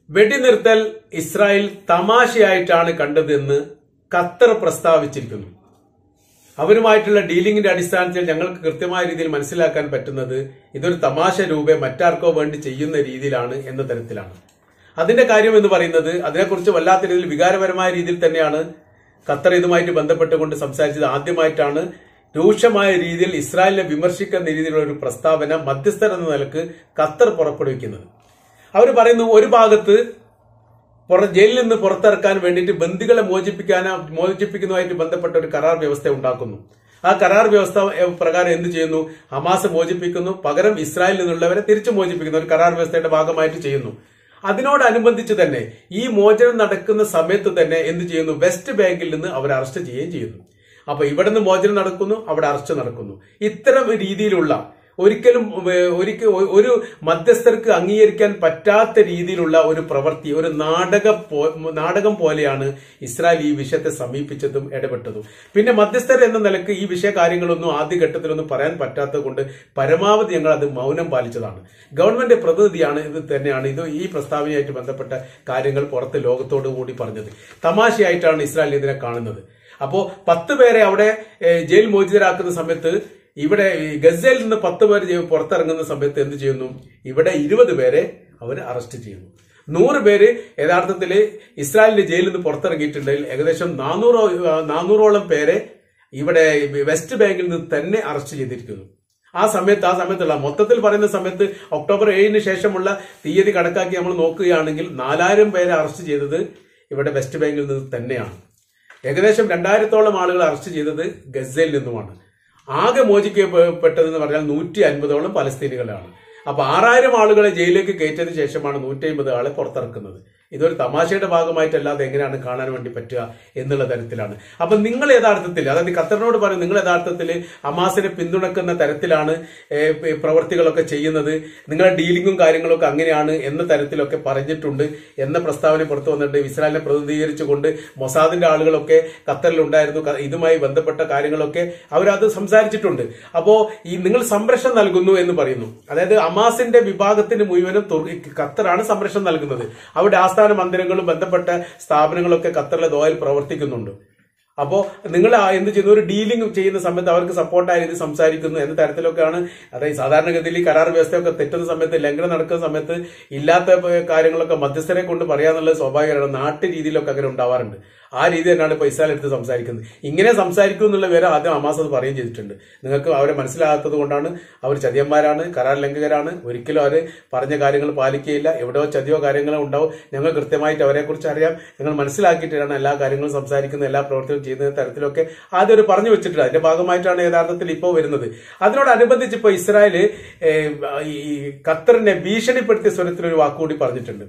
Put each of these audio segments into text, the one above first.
വെടിനിർത്തൽ ഇസ്രായേൽ തമാശയായിട്ടാണ് കണ്ടതെന്ന് ഖത്തർ പ്രസ്താവിച്ചിരിക്കുന്നു അവരുമായിട്ടുള്ള ഡീലിംഗിന്റെ അടിസ്ഥാനത്തിൽ ഞങ്ങൾക്ക് കൃത്യമായ രീതിയിൽ മനസ്സിലാക്കാൻ പറ്റുന്നത് ഇതൊരു തമാശ രൂപേ മറ്റാർക്കോ വേണ്ടി ചെയ്യുന്ന രീതിയിലാണ് എന്ന തരത്തിലാണ് അതിന്റെ കാര്യം എന്ന് പറയുന്നത് അതിനെക്കുറിച്ച് വല്ലാത്ത രീതിയിൽ വികാരപരമായ രീതിയിൽ തന്നെയാണ് ഖത്തർ ഇതുമായിട്ട് ബന്ധപ്പെട്ടുകൊണ്ട് സംസാരിച്ചത് ആദ്യമായിട്ടാണ് രൂക്ഷമായ രീതിയിൽ ഇസ്രായേലിനെ വിമർശിക്കുന്ന രീതിയിലുള്ള ഒരു പ്രസ്താവന മധ്യസ്ഥർ എന്ന നിലക്ക് ഖത്തർ പുറപ്പെടുവിക്കുന്നത് അവർ പറയുന്നു ഒരു ഭാഗത്ത് പുറ ജയിലിൽ നിന്ന് പുറത്തിറക്കാൻ വേണ്ടിയിട്ട് ബന്ദികളെ മോചിപ്പിക്കാനോ മോചിപ്പിക്കുന്നതുമായിട്ട് ബന്ധപ്പെട്ട ഒരു കരാർ വ്യവസ്ഥ ഉണ്ടാക്കുന്നു ആ കരാർ വ്യവസ്ഥ എ, പ്രകാരം എന്ത് ചെയ്യുന്നു ഹമാസ് മോചിപ്പിക്കുന്നു പകരം ഇസ്രായേലിൽ നിന്നുള്ളവരെ തിരിച്ചു മോചിപ്പിക്കുന്നു ഒരു കരാർ വ്യവസ്ഥയുടെ ഭാഗമായിട്ട് ചെയ്യുന്നു അതിനോടനുബന്ധിച്ച് തന്നെ ഈ മോചനം നടക്കുന്ന സമയത്ത് തന്നെ എന്ത് ചെയ്യുന്നു വെസ്റ്റ് ബാങ്കിൽ നിന്ന് അവർ അറസ്റ്റ് ചെയ്യുകയും ചെയ്യുന്നു അപ്പൊ ഇവിടെ നിന്ന് മോചനം നടക്കുന്നു അവിടെ അറസ്റ്റ് നടക്കുന്നു ഇത്തരം രീതിയിലുള്ള ഒരിക്കലും ഏഹ്, ഒരിക്കൽ ഒരു മധ്യസ്ഥർക്ക് അംഗീകരിക്കാൻ പറ്റാത്ത രീതിയിലുള്ള ഒരു പ്രവൃത്തി ഒരു നാടക പോ- നാടകം പോലെയാണ് ഇസ്രായേൽ ഈ വിഷയത്തെ സമീപിച്ചതും ഇടപെട്ടതും പിന്നെ മധ്യസ്ഥർ എന്ന നിലക്ക് ഈ വിഷയ കാര്യങ്ങളൊന്നും ആദ്യഘട്ടത്തിലൊന്നും പറയാൻ പറ്റാത്തത് കൊണ്ട് പരമാവധി ഞങ്ങൾ അത് മൗനം പാലിച്ചതാണ് ഗവൺമെന്റ് പ്രതിനിധിയാണ് ഇത് തന്നെയാണ് ഇത് ഈ പ്രസ്താവനയായിട്ട് ബന്ധപ്പെട്ട കാര്യങ്ങൾ പുറത്ത് ലോകത്തോടു കൂടി പറഞ്ഞത് തമാശയായിട്ടാണ് ഇസ്രായേൽ ഇതിനെ കാണുന്നത് അപ്പോ പത്ത് പേരെ അവിടെ ഏഹ്, ജയിൽ മോചിതരാക്കുന്ന സമയത്ത് ഇവിടെ ഈ ഗസയിൽ നിന്ന് പത്ത് പേര് ജയി- പുറത്തിറങ്ങുന്ന സമയത്ത് എന്ത് ചെയ്യുന്നു ഇവിടെ ഇരുപത് പേരെ അവർ അറസ്റ്റ് ചെയ്യുന്നു നൂറ് പേര് യഥാർത്ഥത്തിൽ ഇസ്രായേലിന്റെ ജയിലിൽ നിന്ന് പുറത്തിറങ്ങിയിട്ടുണ്ടെങ്കിൽ ഏകദേശം നാനൂറോ നാനൂറോളം പേരെ ഇവിടെ വെസ്റ്റ് ബാങ്കിൽ നിന്ന് തന്നെ അറസ്റ്റ് ചെയ്തിരിക്കുന്നു ആ സമയത്ത് ആ സമയത്തുള്ള മൊത്തത്തിൽ പറയുന്ന സമയത്ത് ഒക്ടോബർ ഏഴിന് ശേഷമുള്ള തീയതി കണക്കാക്കി നമ്മൾ നോക്കുകയാണെങ്കിൽ നാലായിരം പേരെ അറസ്റ്റ് ചെയ്തത് ഇവിടെ വെസ്റ്റ് ബാങ്കിൽ നിന്ന് തന്നെയാണ് ഏകദേശം രണ്ടായിരത്തോളം ആളുകൾ അറസ്റ്റ് ചെയ്തത് ഗസയിൽ നിന്നുമാണ് ആകെ മോചിക്കപ്പെട്ടതെന്ന് പറഞ്ഞാൽ നൂറ്റി അൻപതോളം പലസ്തീനികളാണ് അപ്പൊ ആറായിരം ആളുകളെ ജയിലിലേക്ക് കയറ്റിയതിനു ശേഷമാണ് നൂറ്റി അമ്പത് ആളെ പുറത്തിറക്കുന്നത് ഇതൊരു തമാശയുടെ ഭാഗമായിട്ടല്ലാതെ എങ്ങനെയാണ് കാണാൻ വേണ്ടി പറ്റുക എന്നുള്ള തരത്തിലാണ് അപ്പൊ നിങ്ങൾ യഥാർത്ഥത്തിൽ അതായത് ഖത്തറിനോട് പറയും നിങ്ങൾ യഥാർത്ഥത്തിൽ ഹമാസിനെ പിന്തുണക്കുന്ന തരത്തിലാണ് ഏഹ്, പ- പ്രവർത്തികളൊക്കെ ചെയ്യുന്നത് നിങ്ങളുടെ ഡീലിംഗും കാര്യങ്ങളൊക്കെ അങ്ങനെയാണ് എന്ന തരത്തിലൊക്കെ പറഞ്ഞിട്ടുണ്ട് എന്ന പ്രസ്താവന പുറത്തു വന്നിട്ട് ഇസ്രായേലിനെ പ്രതിനിധീകരിച്ചുകൊണ്ട് മൊസാദിന്റെ ആളുകളൊക്കെ ഖത്തറിൽ ഉണ്ടായിരുന്നു ക- ഇതുമായി ബന്ധപ്പെട്ട കാര്യങ്ങളൊക്കെ അവരത് സംസാരിച്ചിട്ടുണ്ട് അപ്പോ ഈ നിങ്ങൾ സംരക്ഷണം നൽകുന്നു എന്ന് പറയുന്നു അതായത് ഹമാസിന്റെ വിഭാഗത്തിന് മുഴുവനും തുർ- ഖത്തറാണ് സംരക്ഷണം നൽകുന്നത് അവിടെ ആസ്ഥാന മന്ദിരങ്ങളും ബന്ധപ്പെട്ട സ്ഥാപനങ്ങളൊക്കെ ഖത്തറിലെ ദോഹയിൽ പ്രവർത്തിക്കുന്നുണ്ട് അപ്പോ നിങ്ങൾ ആ എന്ത് ചെയ്യുന്നു ഒരു ഡീലിംഗ് ചെയ്യുന്ന സമയത്ത് അവർക്ക് സപ്പോർട്ടായ രീതി സംസാരിക്കുന്നു എന്ന തരത്തിലൊക്കെയാണ് അതായത് സാധാരണഗതിയിൽ ഈ കരാർ വ്യവസ്ഥയൊക്കെ തെറ്റുന്ന സമയത്ത് ലംഘനം നടക്കുന്ന സമയത്ത് ഇല്ലാത്ത ഏഹ്, കാര്യങ്ങളൊക്കെ മധ്യസ്ഥരെ കൊണ്ട് പറയാന്നുള്ളത് സ്വാഭാവികമാണ് നാട്ടു രീതിയിലൊക്കെ അങ്ങനെ ഉണ്ടാവാറുണ്ട് ആ രീതി തന്നെയാണ് ഇപ്പൊ ഇസ്രായേൽ എടുത്ത് സംസാരിക്കുന്നത് ഇങ്ങനെ സംസാരിക്കും എന്നുള്ള വിവരം ആദ്യം അമാസ് അത് പറയുകയും ചെയ്തിട്ടുണ്ട് നിങ്ങൾക്ക് അവരെ മനസ്സിലാകാത്തത് കൊണ്ടാണ് അവർ ചതിയന്മാരാണ് കരാർ ലംഘകരാണ് ഒരിക്കലും അവർ പറഞ്ഞ കാര്യങ്ങൾ പാലിക്കുകയില്ല എവിടെയോ ചതിയോ കാര്യങ്ങളോ ഉണ്ടാവും ഞങ്ങൾ കൃത്യമായിട്ട് അവരെ കുറിച്ച് അറിയാം ഞങ്ങൾ മനസ്സിലാക്കിയിട്ടാണ് എല്ലാ കാര്യങ്ങളും സംസാരിക്കുന്ന എല്ലാ പ്രവർത്തനവും ചെയ്യുന്ന തരത്തിലൊക്കെ ആദ്യം ഒരു പറഞ്ഞു വെച്ചിട്ടുണ്ട് അതിന്റെ ഭാഗമായിട്ടാണ് യഥാർത്ഥത്തിൽ ഇപ്പോൾ വരുന്നത് അതിനോടനുബന്ധിച്ച് ഇപ്പോൾ ഇസ്രായേൽ ഏഹ്, ഈ ഖത്തറിനെ ഭീഷണിപ്പെടുത്തിയ സ്വരത്തിൽ ഒരു വാക്കുകൂടി പറഞ്ഞിട്ടുണ്ട്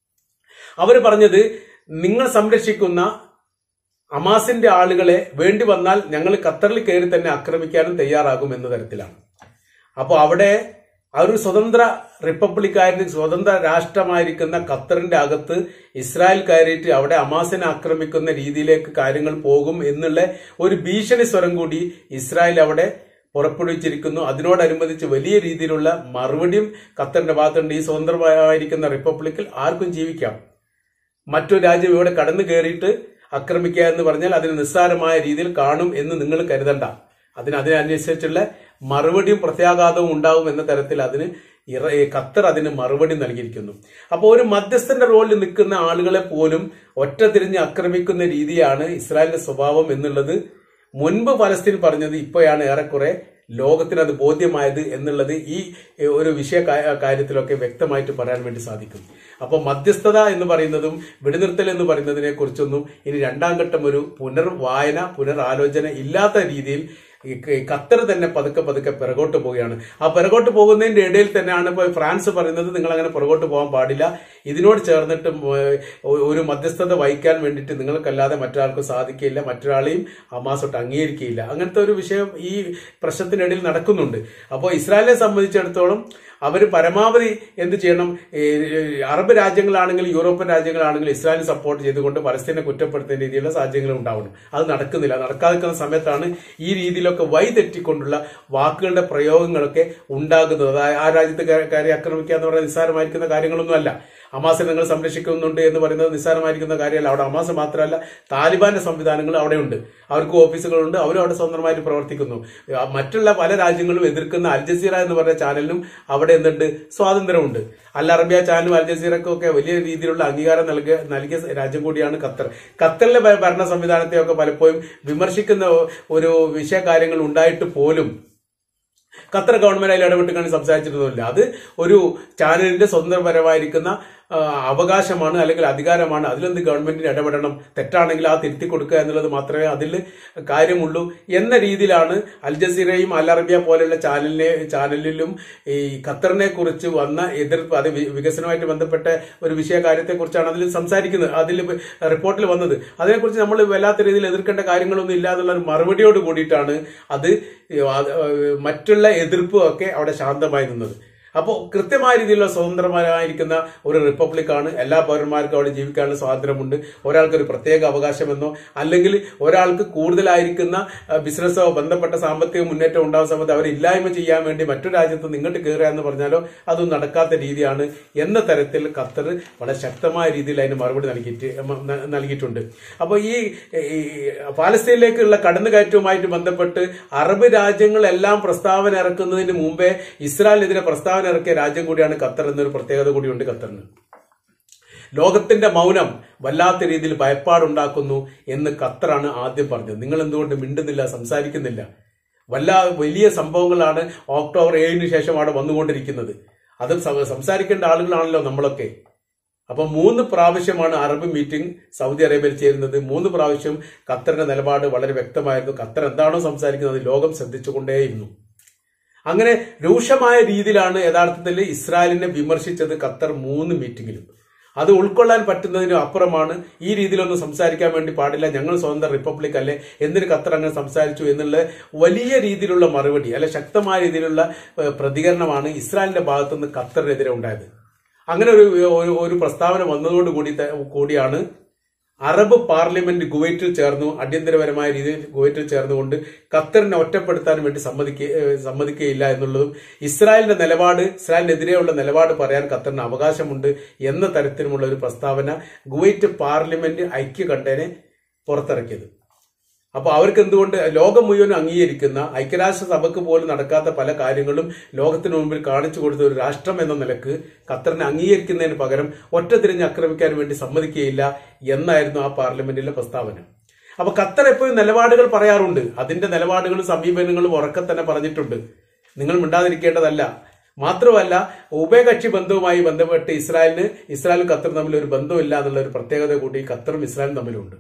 അവർ പറഞ്ഞത് നിങ്ങൾ സംരക്ഷിക്കുന്ന അമാസിന്റെ ആളുകളെ വേണ്ടി വന്നാൽ ഞങ്ങൾ ഖത്തറിൽ കയറി തന്നെ ആക്രമിക്കാനും തയ്യാറാകും എന്ന തരത്തിലാണ് അപ്പോൾ അവിടെ ആ ഒരു സ്വതന്ത്ര റിപ്പബ്ലിക്കായിരുന്നു സ്വതന്ത്ര രാഷ്ട്രമായിരിക്കുന്ന ഖത്തറിന്റെ അകത്ത് ഇസ്രായേൽ കയറിയിട്ട് അവിടെ അമാസിനെ ആക്രമിക്കുന്ന രീതിയിലേക്ക് കാര്യങ്ങൾ പോകും എന്നുള്ള ഒരു ഭീഷണി സ്വരം കൂടി ഇസ്രായേൽ അവിടെ പുറപ്പെടുവിച്ചിരിക്കുന്നു അതിനോടനുബന്ധിച്ച് വലിയ രീതിയിലുള്ള മറുപടിയും ഖത്തറിന്റെ ഭാഗത്തുണ്ട് ഈ സ്വതന്ത്രമായിരിക്കുന്ന റിപ്പബ്ലിക്കിൽ ആർക്കും ജീവിക്കാം മറ്റൊരു രാജ്യം ഇവിടെ കടന്നു കയറിയിട്ട് ആക്രമിക്കുക എന്ന് പറഞ്ഞാൽ അതിന് നിസ്സാരമായ രീതിയിൽ കാണും എന്ന് നിങ്ങൾ കരുതണ്ട അതിന് അതിനനുസരിച്ചുള്ള മറുപടിയും പ്രത്യാഘാതവും ഉണ്ടാവും എന്ന തരത്തിൽ അതിന് ഇറ ഏ, ഖത്തർ അതിന് മറുപടി നൽകിയിരിക്കുന്നു അപ്പോൾ ഒരു മധ്യസ്ഥന്റെ റോളിൽ നിൽക്കുന്ന ആളുകളെ പോലും ഒറ്റ തിരിഞ്ഞ് ആക്രമിക്കുന്ന രീതിയാണ് ഇസ്രായേലിന്റെ സ്വഭാവം എന്നുള്ളത് മുൻപ് പലസ്തീൻ പറഞ്ഞത് ഇപ്പോഴാണ് ഏറെക്കുറെ ലോകത്തിന് അത് ബോധ്യമായത് എന്നുള്ളത് ഈ ഏ, ഒരു വിഷയ കാ- കാര്യത്തിലൊക്കെ വ്യക്തമായിട്ട് പറയാൻ വേണ്ടി സാധിക്കും അപ്പോൾ മധ്യസ്ഥത എന്ന് പറയുന്നതും വെടിനിർത്തൽ എന്ന് പറയുന്നതിനെ കുറിച്ചൊന്നും ഇനി രണ്ടാം ഘട്ടം ഒരു പുനർവായന പുനരാലോചന ഇല്ലാത്ത രീതിയിൽ ഈ ക- ഖത്തർ തന്നെ പതുക്കെ പതുക്കെ പിറകോട്ട് പോവുകയാണ് ആ പിറകോട്ട് പോകുന്നതിന്റെ ഇടയിൽ തന്നെയാണ് ഇപ്പോൾ ഫ്രാൻസ് പറയുന്നത് നിങ്ങൾ അങ്ങനെ പുറകോട്ട് പോകാൻ പാടില്ല ഇതിനോട് ചേർന്നിട്ട് ഏഹ്, ഒരു മധ്യസ്ഥത വഹിക്കാൻ വേണ്ടിയിട്ട് നിങ്ങൾക്കല്ലാതെ മറ്റൊരാൾക്കും സാധിക്കില്ല മറ്റൊരാളെയും ഹമാസോട്ട് അംഗീകരിക്കുകയില്ല അങ്ങനത്തെ ഒരു വിഷയം ഈ പ്രശ്നത്തിനിടയിൽ നടക്കുന്നുണ്ട് അപ്പോൾ ഇസ്രായേലിനെ സംബന്ധിച്ചിടത്തോളം അവർ പരമാവധി എന്ത് ചെയ്യണം ഈ അറബ് രാജ്യങ്ങളാണെങ്കിലും യൂറോപ്യൻ രാജ്യങ്ങളാണെങ്കിലും ഇസ്രായേലിനെ സപ്പോർട്ട് ചെയ്തുകൊണ്ട് പലസ്തീനെ കുറ്റപ്പെടുത്തുന്ന രീതിയിലുള്ള സാഹചര്യങ്ങൾ ഉണ്ടാവണം അത് നടക്കുന്നില്ല നടക്കാതിരിക്കുന്ന സമയത്താണ് ഈ രീതിയിലൊക്കെ വഴിതെറ്റിക്കൊണ്ടുള്ള വാക്കുകളുടെ പ്രയോഗങ്ങളൊക്കെ ഉണ്ടാകുന്നത് അതായത് ആ രാജ്യത്തെ കാ- കാര്യം ആക്രമിക്കുക എന്ന് പറയുന്നത് നിസ്സാരമായിരിക്കുന്ന കാര്യങ്ങളൊന്നും അല്ല ഹമാസിനെ നിങ്ങൾ സംരക്ഷിക്കുന്നുണ്ട് എന്ന് പറയുന്നത് നിസ്സാരമായിരിക്കുന്ന കാര്യമല്ല അവിടെ ഹമാസ് മാത്രമല്ല താലിബാന്റെ സംവിധാനങ്ങൾ അവിടെയുണ്ട് അവർക്ക് ഓഫീസുകളുണ്ട് അവരും അവിടെ സ്വതന്ത്രമായിട്ട് പ്രവർത്തിക്കുന്നു ആ, മറ്റുള്ള പല രാജ്യങ്ങളും എതിർക്കുന്ന അൽ ജസീറ എന്ന് പറഞ്ഞ ചാനലിനും അവിടെ എന്തുണ്ട് സ്വാതന്ത്ര്യമുണ്ട് അൽ അറബിയ ചാനലും അൽ ജസീറക്കും ഒക്കെ വലിയ രീതിയിലുള്ള അംഗീകാരം നൽകിയ നൽകിയ രാജ്യം കൂടിയാണ് ഖത്തർ ഖത്തറിലെ ഭ- ഭരണ സംവിധാനത്തെയൊക്കെ പലപ്പോഴും വിമർശിക്കുന്ന ഒരു വിഷയകാര്യങ്ങൾ ഉണ്ടായിട്ട് പോലും ഖത്തർ ഗവൺമെന്റ് അതിൽ ഇടപെട്ട് കണ്ട് സംസാരിച്ചിരുന്നില്ല അത് ഒരു ചാനലിന്റെ സ്വതന്ത്രപരമായിരിക്കുന്ന ആ, അവകാശമാണ് അല്ലെങ്കിൽ അധികാരമാണ് അതിലെന്ത് ഗവൺമെന്റിന് ഇടപെടണം തെറ്റാണെങ്കിൽ ആ തിരുത്തി കൊടുക്കുക എന്നുള്ളത് മാത്രമേ അതിൽ കാര്യമുള്ളൂ എന്ന രീതിയിലാണ് അൽ ജസീറയും അൽ അറബിയ പോലെയുള്ള ചാനലിനെ ചാനലിലും ഈ ഖത്തറിനെ കുറിച്ച് വന്ന എതിർപ്പ് അത് വി- വികസനവുമായിട്ട് ബന്ധപ്പെട്ട ഒരു വിഷയ കാര്യത്തെക്കുറിച്ചാണ് അതിൽ സംസാരിക്കുന്നത് അതിൽ റിപ്പോർട്ടിൽ വന്നത് അതിനെക്കുറിച്ച് നമ്മൾ വല്ലാത്ത രീതിയിൽ എതിർക്കേണ്ട കാര്യങ്ങളൊന്നും ഇല്ല എന്നുള്ള ഒരു മറുപടിയോട് കൂടിയിട്ടാണ് അത് അത് മറ്റുള്ള എതിർപ്പും ഒക്കെ അവിടെ ശാന്തമായി നിന്നത് അപ്പോൾ കൃത്യമായ രീതിയിലുള്ള സ്വതന്ത്രമായിരിക്കുന്ന ഒരു റിപ്പബ്ലിക്കാണ് എല്ലാ പൗരന്മാർക്കും അവിടെ ജീവിക്കാനുള്ള സ്വാതന്ത്ര്യമുണ്ട് ഒരാൾക്ക് ഒരു പ്രത്യേക അവകാശമെന്നോ അല്ലെങ്കിൽ ഒരാൾക്ക് കൂടുതലായിരിക്കുന്ന അഹ്, ബിസിനസ്സോ ബന്ധപ്പെട്ട സാമ്പത്തിക മുന്നേറ്റം ഉണ്ടാകുന്ന സമയത്ത് അവരെ ഇല്ലായ്മ ചെയ്യാൻ വേണ്ടി മറ്റു രാജ്യത്ത് നിങ്ങോട്ട് കയറുക എന്ന് പറഞ്ഞാലോ അതൊന്നും നടക്കാത്ത രീതിയാണ് എന്ന തരത്തിൽ ഖത്തർ വളരെ ശക്തമായ രീതിയിൽ അതിന് മറുപടി നൽകിയിട്ട് മ- ന- നൽകിയിട്ടുണ്ട് അപ്പോൾ ഈ ഈ പാലസ്തീനിലേക്കുള്ള കടന്നുകയറ്റവുമായിട്ട് ബന്ധപ്പെട്ട് അറബ് രാജ്യങ്ങളെല്ലാം പ്രസ്താവന ഇറക്കുന്നതിന് മുമ്പേ ഇസ്രായേലിനെതിരെ പ്രസ്താവന ഇറക്കിയ രാജ്യം കൂടിയാണ് ഖത്തർ എന്നൊരു പ്രത്യേകത കൂടിയുണ്ട് ഖത്തറിന് ലോകത്തിന്റെ മൗനം വല്ലാത്ത രീതിയിൽ ഭയപ്പാടുണ്ടാക്കുന്നു എന്ന് ഖത്തറാണ് ആദ്യം പറഞ്ഞത് നിങ്ങൾ എന്തുകൊണ്ട് മിണ്ടുന്നില്ല സംസാരിക്കുന്നില്ല വല്ല വലിയ സംഭവങ്ങളാണ് ഒക്ടോബർ ഏഴിന് ശേഷം അവിടെ വന്നുകൊണ്ടിരിക്കുന്നത് അത് സം- സംസാരിക്കേണ്ട ആളുകളാണല്ലോ നമ്മളൊക്കെ അപ്പൊ മൂന്ന് പ്രാവശ്യമാണ് അറബ് മീറ്റിംഗ് സൗദി അറേബ്യയിൽ ചേരുന്നത് മൂന്ന് പ്രാവശ്യം ഖത്തറിന്റെ നിലപാട് വളരെ വ്യക്തമായിരുന്നു ഖത്തർ എന്താണോ സംസാരിക്കുന്നത് ലോകം ശ്രദ്ധിച്ചുകൊണ്ടേയിരുന്നു അങ്ങനെ രൂക്ഷമായ രീതിയിലാണ് യഥാർത്ഥത്തിൽ ഇസ്രായേലിനെ വിമർശിച്ചത് ഖത്തർ മൂന്ന് മീറ്റിംഗിലും അത് ഉൾക്കൊള്ളാൻ പറ്റുന്നതിനും അപ്പുറമാണ് ഈ രീതിയിലൊന്നും സംസാരിക്കാൻ വേണ്ടി പാടില്ല ഞങ്ങൾ സ്വതന്ത്ര റിപ്പബ്ലിക് അല്ലേ എന്തിന് ഖത്തർ അങ്ങനെ സംസാരിച്ചു എന്നുള്ള വലിയ രീതിയിലുള്ള മറുപടി അല്ലെ ശക്തമായ രീതിയിലുള്ള ഏഹ്, പ്രതികരണമാണ് ഇസ്രായേലിന്റെ ഭാഗത്തുനിന്ന് ഖത്തറിനെതിരെ ഉണ്ടായത് അങ്ങനെ ഒരു ഒരു- ഒരു പ്രസ്താവന വന്നതോട് കൂടി ത- കൂടിയാണ് അറബ് പാർലമെന്റ് കുവൈറ്റിൽ ചേർന്നു അടിയന്തരപരമായ രീതിയിൽ കുവൈറ്റിൽ ചേർന്നുകൊണ്ട് ഖത്തറിനെ ഒറ്റപ്പെടുത്താൻ വേണ്ടി സമ്മതിക്ക ഏഹ് സമ്മതിക്കുകയില്ല എന്നുള്ളതും ഇസ്രായേലിന്റെ നിലപാട് ഇസ്രായേലിനെതിരെയുള്ള നിലപാട് പറയാൻ ഖത്തറിന് അവകാശമുണ്ട് എന്ന തരത്തിലുമുള്ള ഒരു പ്രസ്താവന കുവൈറ്റ് പാർലമെന്റ് ഐക്യകണ്ഠേനെ പുറത്തിറക്കിയത് അപ്പൊ അവർക്ക് എന്തുകൊണ്ട് ലോകം മുഴുവൻ അംഗീകരിക്കുന്ന ഐക്യരാഷ്ട്ര സഭയ്ക്ക് പോലും നടക്കാത്ത പല കാര്യങ്ങളും ലോകത്തിന് മുമ്പിൽ കാണിച്ചു കൊടുത്ത ഒരു രാഷ്ട്രം എന്ന നിലക്ക് ഖത്തറിനെ അംഗീകരിക്കുന്നതിന് പകരം ഒറ്റ തിരിഞ്ഞ് ആക്രമിക്കാൻ വേണ്ടി സമ്മതിക്കുകയില്ല എന്നായിരുന്നു ആ പാർലമെന്റിലെ പ്രസ്താവന അപ്പൊ ഖത്തർ എപ്പോഴും നിലപാടുകൾ പറയാറുണ്ട് അതിന്റെ നിലപാടുകളും സമീപനങ്ങളും ഉറക്കെ തന്നെ പറഞ്ഞിട്ടുണ്ട് നിങ്ങൾ മിണ്ടാതിരിക്കേണ്ടതല്ല മാത്രമല്ല ഉഭയകക്ഷി ബന്ധവുമായി ബന്ധപ്പെട്ട് ഇസ്രായേലിന് ഇസ്രായേലും ഖത്തറും തമ്മിൽ ഒരു ബന്ധമില്ല എന്നുള്ള ഒരു പ്രത്യേകത കൂടി ഖത്തറും ഇസ്രായേലും തമ്മിലുണ്ട്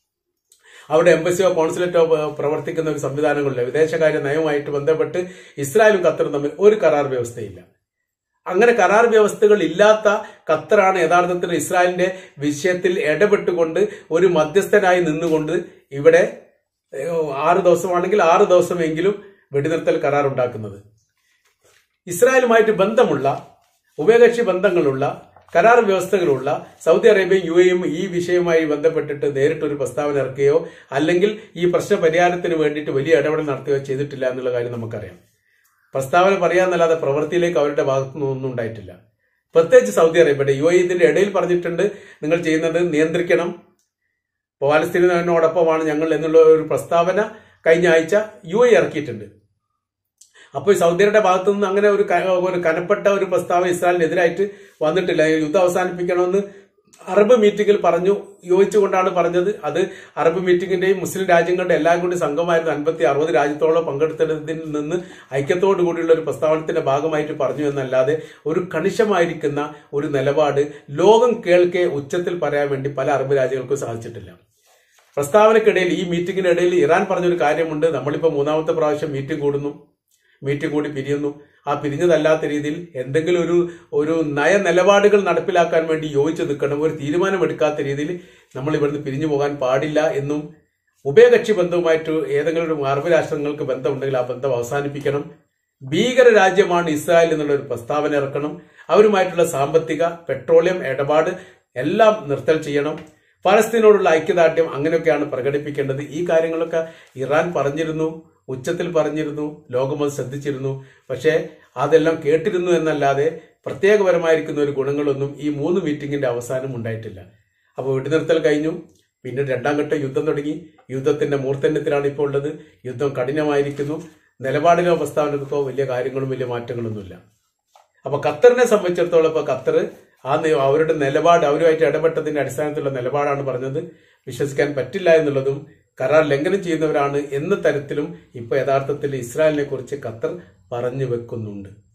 അവിടെ എംബസിയോ കോൺസുലേറ്റോ പ- പ്രവർത്തിക്കുന്ന ഒരു സംവിധാനങ്ങളില്ല വിദേശകാര്യ നയവുമായിട്ട് ബന്ധപ്പെട്ട് ഇസ്രായേലും ഖത്തറും തമ്മിൽ ഒരു കരാർ വ്യവസ്ഥയില്ല അങ്ങനെ കരാർ വ്യവസ്ഥകൾ ഇല്ലാത്ത ഖത്തറാണ് യഥാർത്ഥത്തിൽ ഇസ്രായേലിന്റെ വിഷയത്തിൽ ഇടപെട്ടുകൊണ്ട് ഒരു മധ്യസ്ഥനായി നിന്നുകൊണ്ട് ഇവിടെ ഏഹ്, ആറ് ദിവസമാണെങ്കിൽ ആറ് ദിവസമെങ്കിലും വെടിനിർത്തൽ കരാർ ഉണ്ടാക്കുന്നത് ഇസ്രായേലുമായിട്ട് ബന്ധമുള്ള ഉഭയകക്ഷി ബന്ധങ്ങളുള്ള കരാർ വ്യവസ്ഥകളുള്ള സൗദി അറേബ്യയും യു എയും ഈ വിഷയവുമായി ബന്ധപ്പെട്ടിട്ട് നേരിട്ടൊരു പ്രസ്താവന ഇറക്കുകയോ അല്ലെങ്കിൽ ഈ പ്രശ്ന പരിഹാരത്തിന് വേണ്ടിയിട്ട് വലിയ ഇടപെടൽ നടത്തുകയോ ചെയ്തിട്ടില്ല എന്നുള്ള കാര്യം നമുക്കറിയാം പ്രസ്താവന പറയാന്നല്ലാതെ പ്രവൃത്തിയിലേക്ക് അവരുടെ ഭാഗത്തുനിന്ന് ഒന്നും ഉണ്ടായിട്ടില്ല പ്രത്യേകിച്ച് സൗദി അറേബ്യയുടെ യു എ ഇതിന്റെ ഇടയിൽ പറഞ്ഞിട്ടുണ്ട് നിങ്ങൾ ചെയ്യുന്നത് നിയന്ത്രിക്കണം പാലസ്തീനോടൊപ്പമാണ് ഞങ്ങൾ എന്നുള്ള ഒരു പ്രസ്താവന കഴിഞ്ഞ ആഴ്ച യു എ ഇറക്കിയിട്ടുണ്ട് അപ്പോൾ സൗദിയുടെ ഭാഗത്തു നിന്ന് അങ്ങനെ ഒരു ക- ഒരു കനപ്പെട്ട ഒരു പ്രസ്താവന ഇസ്രായേലിനെതിരായിട്ട് വന്നിട്ടില്ല യുദ്ധം അവസാനിപ്പിക്കണമെന്ന് അറബ് മീറ്റിംഗിൽ പറഞ്ഞു യോജിച്ചുകൊണ്ടാണ് പറഞ്ഞത് അത് അറബ് മീറ്റിംഗിന്റെയും മുസ്ലിം രാജ്യങ്ങളുടെ എല്ലാം കൂടി സംഘമായിരുന്നു അൻപത്തി അറുപത് രാജ്യത്തോളം പങ്കെടുത്തതിൽ നിന്ന് ഐക്യത്തോടു കൂടിയുള്ള ഒരു പ്രസ്താവനത്തിന്റെ ഭാഗമായിട്ട് പറഞ്ഞു എന്നല്ലാതെ ഒരു കണിശമായിരിക്കുന്ന ഒരു നിലപാട് ലോകം കേൾക്കെ ഉച്ചത്തിൽ പറയാൻ വേണ്ടി പല അറബ് രാജ്യങ്ങൾക്കും സാധിച്ചിട്ടില്ല പ്രസ്താവനക്കിടയിൽ ഈ മീറ്റിംഗിനിടയിൽ ഇറാൻ പറഞ്ഞൊരു കാര്യമുണ്ട് നമ്മളിപ്പോൾ മൂന്നാമത്തെ പ്രാവശ്യം മീറ്റിംഗ് കൂടുന്നു മീറ്റിംഗ് കൂടി പിരിയുന്നു ആ പിരിഞ്ഞതല്ലാത്ത രീതിയിൽ എന്തെങ്കിലും ഒരു ഒരു നയ നിലപാടുകൾ നടപ്പിലാക്കാൻ വേണ്ടി യോജിച്ച് നിൽക്കണം ഒരു തീരുമാനമെടുക്കാത്ത രീതിയിൽ നമ്മൾ ഇവിടുന്ന് പിരിഞ്ഞു പോകാൻ പാടില്ല എന്നും ഉഭയകക്ഷി ബന്ധവുമായിട്ട് ഏതെങ്കിലും ഒരു അറബ് രാഷ്ട്രങ്ങൾക്ക് ബന്ധമുണ്ടെങ്കിൽ ആ ബന്ധം അവസാനിപ്പിക്കണം ഭീകര രാജ്യമാണ് ഇസ്രായേൽ എന്നുള്ള ഒരു പ്രസ്താവന ഇറക്കണം അവരുമായിട്ടുള്ള സാമ്പത്തിക പെട്രോളിയം ഇടപാട് എല്ലാം നിർത്തൽ ചെയ്യണം ഫലസ്തീനോടുള്ള ഐക്യദാർഢ്യം അങ്ങനെയൊക്കെയാണ് പ്രകടിപ്പിക്കേണ്ടത് ഈ കാര്യങ്ങളൊക്കെ ഇറാൻ പറഞ്ഞിരുന്നു ഉച്ചത്തിൽ പറഞ്ഞിരുന്നു ലോകം അത് ശ്രദ്ധിച്ചിരുന്നു പക്ഷേ അതെല്ലാം കേട്ടിരുന്നു എന്നല്ലാതെ പ്രത്യേകപരമായിരിക്കുന്ന ഒരു ഗുണങ്ങളൊന്നും ഈ മൂന്ന് മീറ്റിംഗിന്റെ അവസാനം ഉണ്ടായിട്ടില്ല അപ്പോൾ വെടിനിർത്തൽ കഴിഞ്ഞു പിന്നീട് രണ്ടാം ഘട്ട യുദ്ധം തുടങ്ങി യുദ്ധത്തിന്റെ മൂർധന്യത്തിലാണ് ഇപ്പോൾ ഉള്ളത് യുദ്ധം കഠിനമായിരിക്കുന്നു നിലപാടിലോ പ്രസ്താവനക്കോ വലിയ കാര്യങ്ങളും വലിയ മാറ്റങ്ങളൊന്നുമില്ല അപ്പൊ ഖത്തറിനെ സംബന്ധിച്ചിടത്തോളം ഇപ്പൊ ഖത്തർ ആ നി- അവരുടെ നിലപാട് അവരുമായിട്ട് ഇടപെട്ടതിന്റെ അടിസ്ഥാനത്തിലുള്ള നിലപാടാണ് പറഞ്ഞത് വിശ്വസിക്കാൻ പറ്റില്ല എന്നുള്ളതും കരാർ ലംഘനം ചെയ്യുന്നവരാണ് എന്ന തരത്തിലും ഇപ്പൊ യഥാർത്ഥത്തിൽ ഇസ്രായേലിനെ കുറിച്ച് ഖത്തർ പറഞ്ഞു വെക്കുന്നുണ്ട്